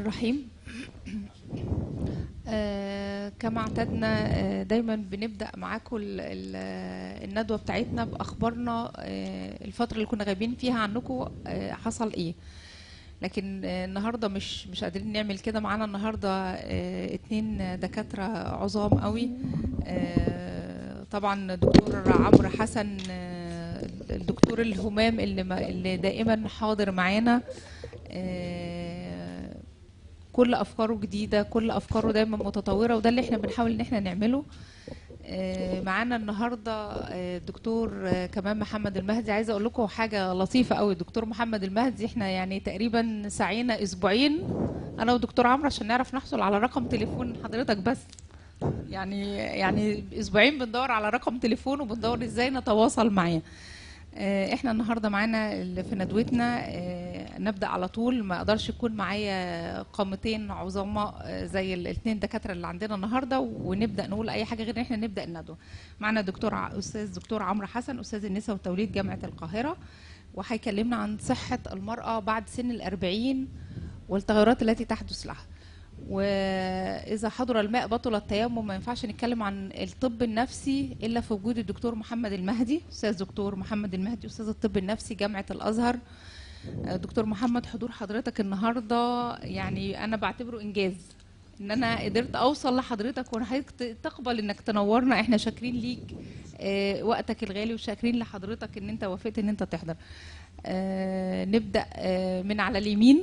الرحيم آه، كما اعتدنا آه، دايما بنبدأ معاكم ال- ال- الندوة بتاعتنا بأخبارنا آه، الفترة اللي كنا غايبين فيها عنكم آه، حصل ايه لكن آه، النهارده مش مش قادرين نعمل كده معانا النهارده آه، اتنين دكاترة عظام قوي آه، طبعا دكتور عمرو حسن آه، الدكتور الهمام اللي ما- اللي دائما حاضر معانا آه، كل افكاره جديده كل افكاره دايما متطوره وده اللي احنا بنحاول ان احنا نعمله آه، معانا النهارده آه، الدكتور آه، كمان محمد المهدي عايزه اقول لكم حاجه لطيفه قوي الدكتور محمد المهدي احنا يعني تقريبا سعينا اسبوعين انا ودكتور عمرو عشان نعرف نحصل على رقم تليفون حضرتك بس يعني يعني اسبوعين بندور على رقم تليفون وبندور ازاي نتواصل معاه آه، احنا النهارده معانا اللي في ندوتنا آه، نبدا على طول ما اقدرش يكون معايا قامتين عظماء آه، زي الاثنين دكاتره اللي عندنا النهارده ونبدا نقول اي حاجه غير ان احنا نبدا الندوه معانا دكتور ع- استاذ دكتور عمرو حسن استاذ النساء والتوليد جامعه القاهره وهيكلمنا عن صحه المراه بعد سن الأربعين والتغيرات التي تحدث لها واذا حضر الماء بطل التيمم ما ينفعش نتكلم عن الطب النفسي الا في وجود الدكتور محمد المهدي استاذ دكتور محمد المهدي استاذ الطب النفسي جامعه الازهر آه، دكتور محمد حضور حضرتك النهارده يعني انا بعتبره انجاز ان انا قدرت اوصل لحضرتك وحضرتك ت- تقبل انك تنورنا احنا شاكرين ليك آه، وقتك الغالي وشاكرين لحضرتك ان انت وافقت ان انت تحضر آه، نبدا آه، من على اليمين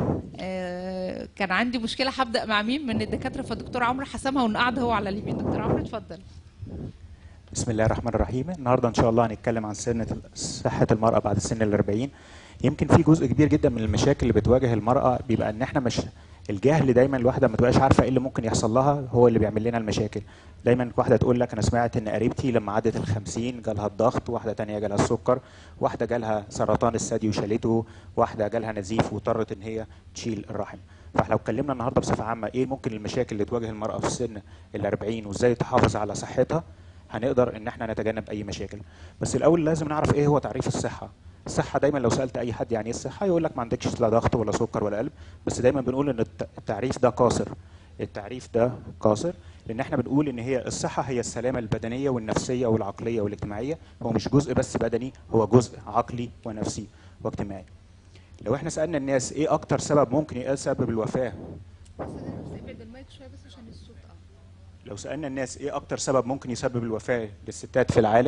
آه، كان عندي مشكله هبدا مع مين من الدكاتره فالدكتور عمرو حسمها ونقعد هو على اليمين دكتور عمرو اتفضل بسم الله الرحمن الرحيم النهارده ان شاء الله هنتكلم عن سن صحه المراه بعد سن ال 40 يمكن في جزء كبير جدا من المشاكل اللي بتواجه المراه بيبقى ان احنا مش الجهل دايما الواحده ما تبقاش عارفه ايه اللي ممكن يحصل لها هو اللي بيعمل لنا المشاكل دايما واحده تقول لك انا سمعت ان قريبتي لما عدت ال 50 جالها الضغط واحده تانية جالها السكر واحده جالها سرطان الثدي وشالته واحده جالها نزيف واضطرت ان هي تشيل الرحم فاحنا لو اتكلمنا النهارده بصفه عامه ايه ممكن المشاكل اللي تواجه المراه في سن ال 40 وازاي تحافظ على صحتها هنقدر ان احنا نتجنب اي مشاكل بس الاول لازم نعرف ايه هو تعريف الصحه الصحه دايما لو سالت اي حد يعني ايه الصحه يقول لك ما عندكش لا ضغط ولا سكر ولا قلب بس دايما بنقول ان الت- التعريف ده قاصر التعريف ده قاصر لان احنا بنقول ان هي الصحه هي السلامه البدنيه والنفسيه والعقليه والاجتماعيه هو مش جزء بس بدني هو جزء عقلي ونفسي واجتماعي لو احنا سالنا الناس ايه اكتر سبب ممكن يسبب الوفاه ابعد المايك شويه بس عشان الصوت لو سالنا الناس ايه اكتر سبب ممكن يسبب الوفاه للستات في العالم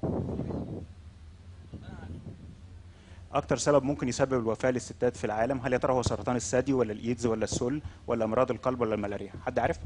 اكتر سبب ممكن يسبب الوفاه للستات في العالم هل يا ترى هو سرطان الثدي ولا الايدز ولا السل ولا امراض القلب ولا الملاريا حد عارف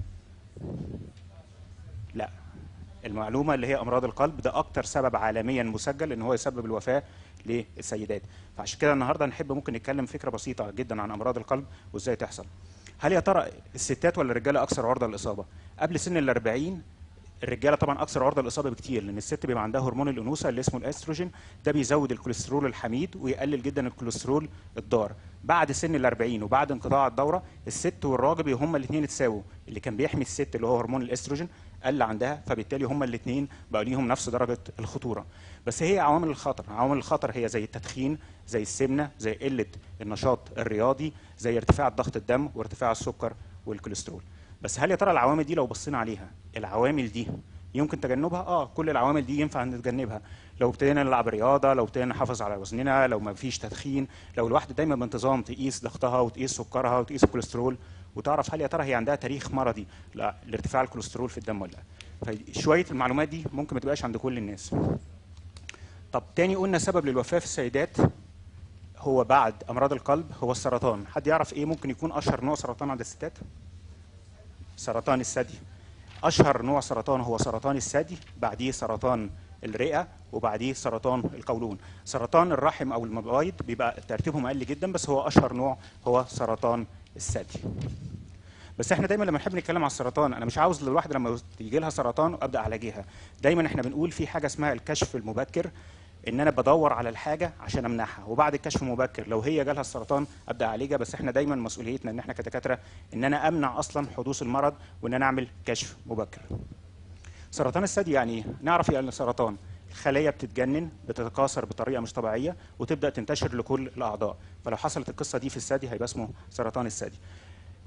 لا المعلومه اللي هي امراض القلب ده اكتر سبب عالميا مسجل ان هو يسبب الوفاه للسيدات فعشان كده النهارده نحب ممكن نتكلم فكره بسيطه جدا عن امراض القلب وازاي تحصل هل يا ترى الستات ولا الرجاله اكثر عرضه للاصابه قبل سن ال 40 الرجاله طبعا اكثر عرضه للاصابه بكتير لان الست بيبقى عندها هرمون الانوثه اللي اسمه الاستروجين ده بيزود الكوليسترول الحميد ويقلل جدا الكوليسترول الضار بعد سن ال 40 وبعد انقطاع الدوره الست والراجل هما الاثنين اتساووا اللي كان بيحمي الست اللي هو هرمون الاستروجين قل عندها فبالتالي هما الاثنين بقى ليهم نفس درجه الخطوره بس هي عوامل الخطر عوامل الخطر هي زي التدخين زي السمنه زي قله النشاط الرياضي زي ارتفاع ضغط الدم وارتفاع السكر والكوليسترول بس هل يا ترى العوامل دي لو بصينا عليها العوامل دي يمكن تجنبها اه كل العوامل دي ينفع نتجنبها لو ابتدينا نلعب رياضه لو ابتدينا نحافظ على وزننا لو ما فيش تدخين لو الواحده دايما بانتظام تقيس ضغطها وتقيس سكرها وتقيس الكوليسترول وتعرف هل يا ترى هي عندها تاريخ مرضي لا لارتفاع الكوليسترول في الدم ولا لا فشويه المعلومات دي ممكن ما تبقاش عند كل الناس طب تاني قلنا سبب للوفاه في السيدات هو بعد امراض القلب هو السرطان حد يعرف ايه ممكن يكون اشهر نوع سرطان عند الستات سرطان الثدي اشهر نوع سرطان هو سرطان الثدي بعديه سرطان الرئه وبعديه سرطان القولون سرطان الرحم او المبايض بيبقى ترتيبهم اقل جدا بس هو اشهر نوع هو سرطان الثدي بس احنا دايما لما نحب نتكلم على السرطان انا مش عاوز الواحده لما يجي لها سرطان ابدا اعالجها دايما احنا بنقول في حاجه اسمها الكشف المبكر ان انا بدور على الحاجه عشان امنعها وبعد الكشف المبكر لو هي جالها السرطان ابدا اعالجها بس احنا دايما مسؤوليتنا ان احنا كدكاتره ان انا امنع اصلا حدوث المرض وان انا اعمل كشف مبكر سرطان الثدي يعني ايه نعرف يعني سرطان الخليه بتتجنن بتتكاثر بطريقه مش طبيعيه وتبدا تنتشر لكل الاعضاء فلو حصلت القصه دي في الثدي هيبقى اسمه سرطان الثدي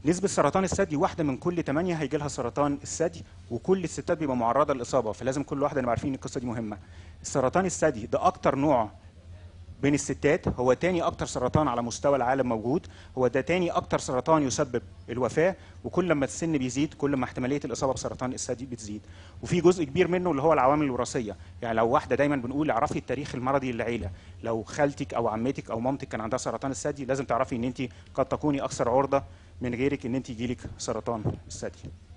نسبة سرطان الثدي واحدة من كل 8 هيجي لها سرطان الثدي وكل الستات بيبقى معرضة للإصابة فلازم كل واحدة نبقى عارفين إن القصة دي مهمة. السرطان الثدي ده أكتر نوع بين الستات هو تاني اكتر سرطان على مستوى العالم موجود هو ده تاني اكتر سرطان يسبب الوفاه وكل ما السن بيزيد كل ما احتماليه الاصابه بسرطان الثدي بتزيد وفي جزء كبير منه اللي هو العوامل الوراثيه يعني لو واحده دايما بنقول اعرفي التاريخ المرضي للعيله لو خالتك او عمتك او مامتك كان عندها سرطان الثدي لازم تعرفي ان انت قد تكوني اكثر عرضه من غيرك ان انت يجيلك سرطان الثدي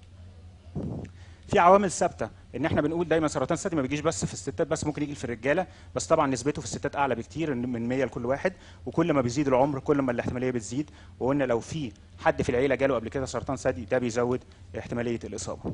في عوامل ثابته ان احنا بنقول دايما سرطان الثدي ما بيجيش بس في الستات بس ممكن يجي في الرجاله بس طبعا نسبته في الستات اعلى بكتير من 100 لكل واحد وكل ما بيزيد العمر كل ما الاحتماليه بتزيد وقلنا لو في حد في العيله جاله قبل كده سرطان ثدي ده بيزود احتماليه الاصابه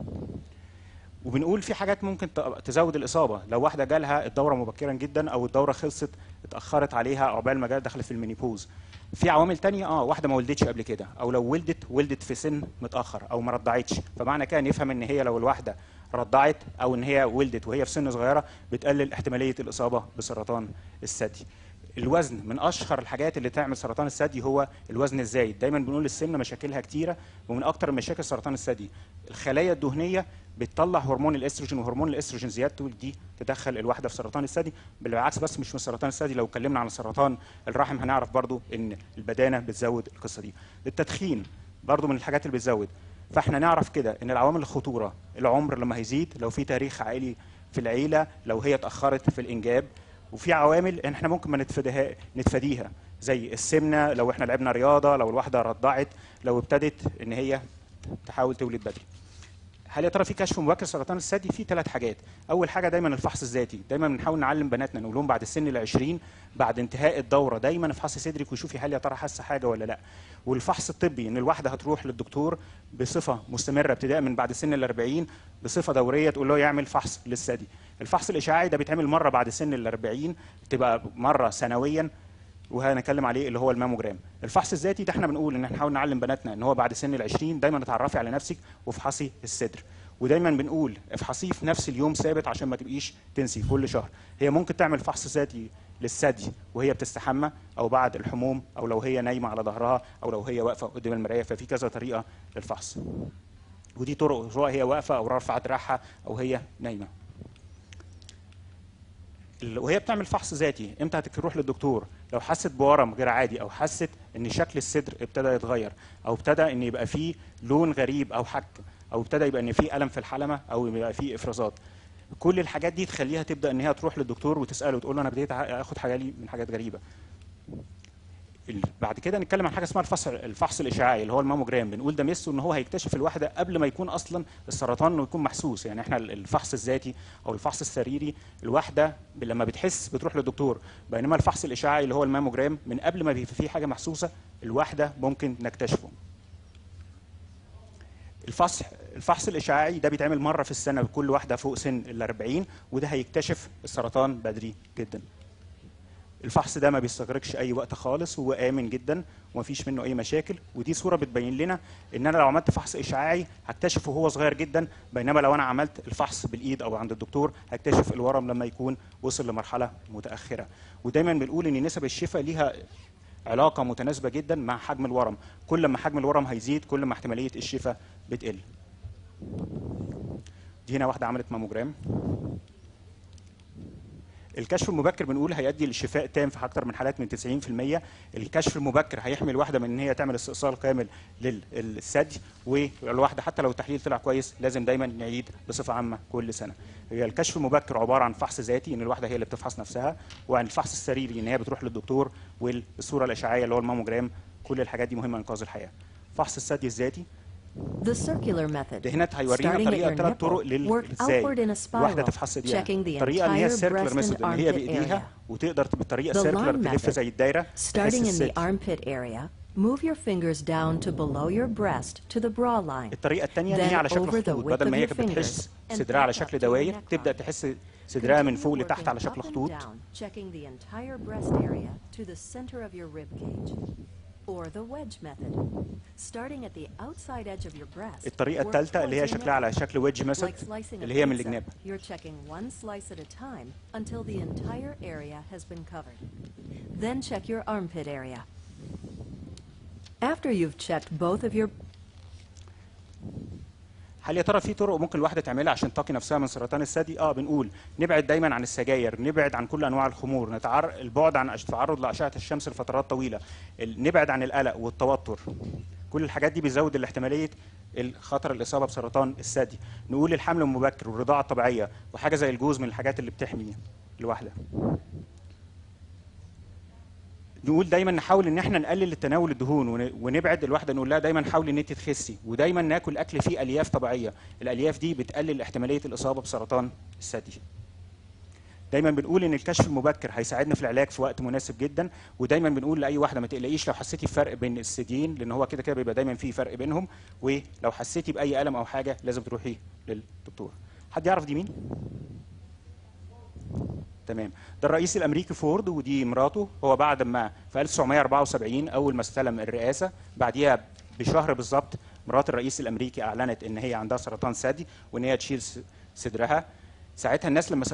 وبنقول في حاجات ممكن ت- تزود الاصابه لو واحده جالها الدوره مبكرا جدا او الدوره خلصت اتاخرت عليها عقبال ما جت دخلت في المينيبوز في عوامل تانية اه واحده ما ولدتش قبل كده او لو ولدت ولدت في سن متاخر او ما رضعتش فمعنى كده نفهم ان هي لو الواحده رضعت او ان هي ولدت وهي في سن صغيره بتقلل احتماليه الاصابه بسرطان الثدي الوزن من اشهر الحاجات اللي تعمل سرطان الثدي هو الوزن الزايد دايما بنقول السمنه مشاكلها كتيره ومن اكتر مشاكل سرطان الثدي الخلايا الدهنيه بتطلع هرمون الاستروجين وهرمون الاستروجين زيادته دي تدخل الواحده في سرطان الثدي بالعكس بس مش في سرطان الثدي لو اتكلمنا عن سرطان الرحم هنعرف برضو ان البدانه بتزود القصه دي التدخين برضو من الحاجات اللي بتزود فاحنا نعرف كده ان العوامل الخطوره العمر لما هيزيد لو في تاريخ عائلي في العيله لو هي اتاخرت في الانجاب وفي عوامل احنا ممكن ما نتفاديها نتفاديها زي السمنه لو احنا لعبنا رياضه لو الواحده رضعت لو ابتدت ان هي تحاول تولد بدري هل يا ترى في كشف مبكر سرطان الثدي في ثلاث حاجات اول حاجه دايما الفحص الذاتي دايما بنحاول نعلم بناتنا نقول لهم بعد السن ال 20 بعد انتهاء الدوره دايما افحصي صدرك وشوفي هل يا ترى حاسه حاجه ولا لا والفحص الطبي ان الواحده هتروح للدكتور بصفه مستمره ابتداء من بعد سن ال 40 بصفه دوريه تقول له يعمل فحص للثدي الفحص الاشعاعي ده بيتعمل مره بعد سن ال 40 تبقى مره سنويا وهنتكلم عليه اللي هو الماموجرام الفحص الذاتي ده احنا بنقول ان نحاول نعلم بناتنا ان هو بعد سن ال 20 دايما اتعرفي على نفسك وافحصي الصدر ودايما بنقول افحصيه في نفس اليوم ثابت عشان ما تبقيش تنسي كل شهر هي ممكن تعمل فحص ذاتي للثدي وهي بتستحمى او بعد الحموم او لو هي نايمه على ظهرها او لو هي واقفه قدام المرايه ففي كذا طريقه للفحص ودي طرق سواء هي واقفه او رافعه دراعها او هي نايمه ال- وهي بتعمل فحص ذاتي امتى هتروح للدكتور لو حست بورم غير عادي او حست ان شكل الصدر ابتدى يتغير او ابتدى ان يبقى فيه لون غريب او حك او ابتدى يبقى ان فيه الم في الحلمه او يبقى فيه افرازات كل الحاجات دي تخليها تبدا ان هي تروح للدكتور وتساله وتقول له انا بديت اخد حاجه لي من حاجات غريبه ال- بعد كده نتكلم عن حاجه اسمها الفحص الفحص الاشعاعي اللي هو الماموجرام بنقول ده ميزته ان هو هيكتشف الواحده قبل ما يكون اصلا السرطان انه يكون محسوس يعني احنا ال- الفحص الذاتي او الفحص السريري الواحده ب- لما بتحس بتروح للدكتور بينما الفحص الاشعاعي اللي هو الماموجرام من قبل ما بيبقى فيه حاجه محسوسه الواحده ممكن نكتشفه الفحص الفحص الاشعاعي ده بيتعمل مره في السنه لكل واحده فوق سن ال 40 وده هيكتشف السرطان بدري جدا الفحص ده ما بيستغرقش اي وقت خالص هو امن جدا ومفيش منه اي مشاكل ودي صوره بتبين لنا ان انا لو عملت فحص اشعاعي هكتشفه وهو صغير جدا بينما لو انا عملت الفحص بالايد او عند الدكتور هكتشف الورم لما يكون وصل لمرحله متاخره ودايما بنقول ان نسب الشفاء ليها علاقه متناسبه جدا مع حجم الورم كل ما حجم الورم هيزيد كل ما احتماليه الشفاء بتقل دي هنا واحده عملت ماموجرام الكشف المبكر بنقول هيؤدي للشفاء تام في اكثر من حالات من 90% الكشف المبكر هيحمي الواحده من ان هي تعمل استئصال كامل للثدي والواحده حتى لو التحليل طلع كويس لازم دايما نعيد بصفه عامه كل سنه هي الكشف المبكر عباره عن فحص ذاتي ان الواحده هي اللي بتفحص نفسها وعن الفحص السريري ان هي بتروح للدكتور والصوره الاشعاعيه اللي هو الماموجرام كل الحاجات دي مهمه لانقاذ الحياه فحص الثدي الذاتي The circular method. دهنات هيورينا Starting at طريقه your ثلاث nipple, طرق work لل outward ازاي in a الواحده spiral, تفحص ايديها checking the الطريقه اللي هي entire السيركلر breast and ميثود ان هي armpit بايديها area. وتقدر بالطريقه The السيركلر line تلف method. زي الدايره Starting تحس in the الصدر armpit area, move your fingers down to below your breast to the bra line. الطريقه الثانيه ان هي Then على شكل over the خطوط width بدل of ما هي your كانت بتحس fingers and صدرها على back شكل up to your دواير neckline. تبدا تحس صدرها من Continue فوق لتحت working على up شكل and خطوط down, checking the entire breast area to the center of your rib cage. Or the wedge method. Starting at the outside edge of your breast. الطريقه work الثالثه اللي هي towards your شكلها على nipple. شكل ويدج ميثود Like slicing a اللي هي من pizza, الجناب You're checking one slice at a time until the entire area has been covered. Then check your armpit area. After you've checked both of your هل يا ترى في طرق ممكن الواحده تعملها عشان تقي نفسها من سرطان الثدي اه بنقول نبعد دايما عن السجاير نبعد عن كل انواع الخمور نتعر... البعد عن التعرض لاشعه الشمس لفترات طويله ال- نبعد عن القلق والتوتر كل الحاجات دي بيزود الاحتماليه خطر الاصابه بسرطان الثدي نقول الحمل المبكر والرضاعه الطبيعيه وحاجه زي الجوز من الحاجات اللي بتحمي الواحده نقول دايما نحاول ان احنا نقلل التناول الدهون ون- ونبعد الواحده نقول لها دايما حاولي ان انت تخسي ودايما ناكل اكل فيه الياف طبيعيه الالياف دي بتقلل احتماليه الاصابه بسرطان الثدي دايما بنقول ان الكشف المبكر هيساعدنا في العلاج في وقت مناسب جدا ودايما بنقول لاي واحده ما تقلقيش لو حسيتي بفرق بين الثديين لان هو كده كده بيبقى دايما في فرق بينهم ولو حسيتي باي الم او حاجه لازم تروحي للدكتور حد يعرف دي مين تمام ده الرئيس الامريكي فورد ودي مراته هو بعد ما في 1974 اول ما استلم الرئاسه بعديها بشهر بالظبط مرات الرئيس الامريكي اعلنت ان هي عندها سرطان ثدي وان هي تشيل س- صدرها ساعتها الناس لما